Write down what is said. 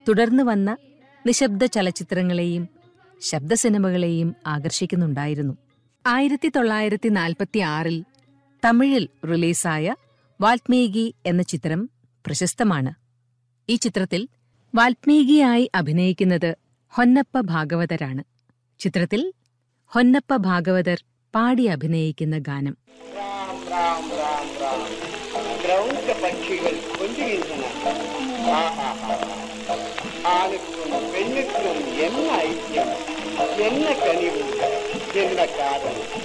തുടർന്ന് വന്ന നിശബ്ദ ചലച്ചിത്രങ്ങളെയും ശബ്ദ സിനിമകളെയും ആകർഷിക്കുന്നുണ്ടായിരുന്നു ആയിരത്തി തൊള്ളായിരത്തി നാൽപ്പത്തി ആറിൽ തമിഴിൽ റിലീസായ വാൽമീകി എന്ന ചിത്രം പ്രശസ്തമാണ് ഈ ചിത്രത്തിൽ വാൽമീകിയായി അഭിനയിക്കുന്നത് ഹൊന്നപ്പ ഭാഗവതരാണ് ചിത്രത്തിൽ ഹൊന്നപ്പ ഭാഗവതർ പാടി അഭിനയിക്കുന്ന ഗാനം ராம் ராம் ராம் ராம் கிரௌண்ட பட்சிகள் கொஞ்சுகின்றன ஆஹாஹா. ஆணுக்கும் பெண்ணுக்கும் என்ன ஐக்கியம் என்ன கனிவு என்ன காதல்